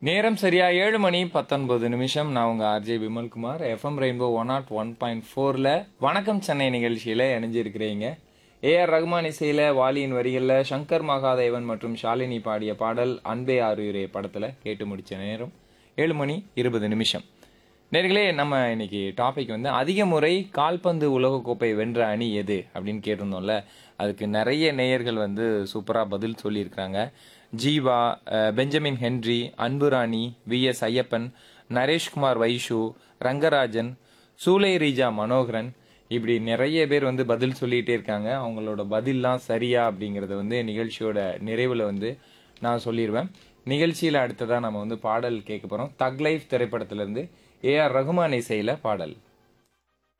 நேரம் சரியா ஏழு மணி பத்தொன்பது நிமிஷம் நான் உங்க RJ Vimalkumar FM rainbow one nought one point ஃபோர்ல வணக்கம் சென்னை நிகழ்ச்சியில இணைஞ்சிருக்கிறீங்க ஏஆர் ரகுமான் இசையில வாலியின் வரிகள்ல சங்கர் மகாதேவன் மற்றும் ஷாலினி பாடிய பாடல் அன்பே ஆறுயிரே படத்துல கேட்டு முடிச்ச நேரம் ஏழு மணி இருபது நிமிஷம் நேர்களே நம்ம இன்னைக்கு டாபிக் வந்து அதிக முறை கால்பந்து உலகக்கோப்பை வென்ற அணி எது அப்படின்னு கேட்டிருந்தோம்ல அதுக்கு நிறைய நேயர்கள் வந்து சூப்பராக பதில் சொல்லியிருக்கிறாங்க ஜீவா அஹ், Benjamin Henry Anburani V S Ayyappan Nareshkumar Vaishu Rangarajan Soolai Reeja Manoharan இப்படி நிறைய பேர் வந்து பதில் சொல்லிகிட்டே இருக்காங்க அவங்களோட பதில்லாம் சரியா அப்படிங்கிறத வந்து நிகழ்ச்சியோட நிறைவில் வந்து நான் சொல்லிடுவேன் நிகழ்ச்சியில் அடுத்ததாக நம்ம வந்து பாடல் கேட்க போகிறோம் தக் லைஃப் திரைப்படத்திலேருந்து ஏஆர் ரகுமான் இசையில் பாடல்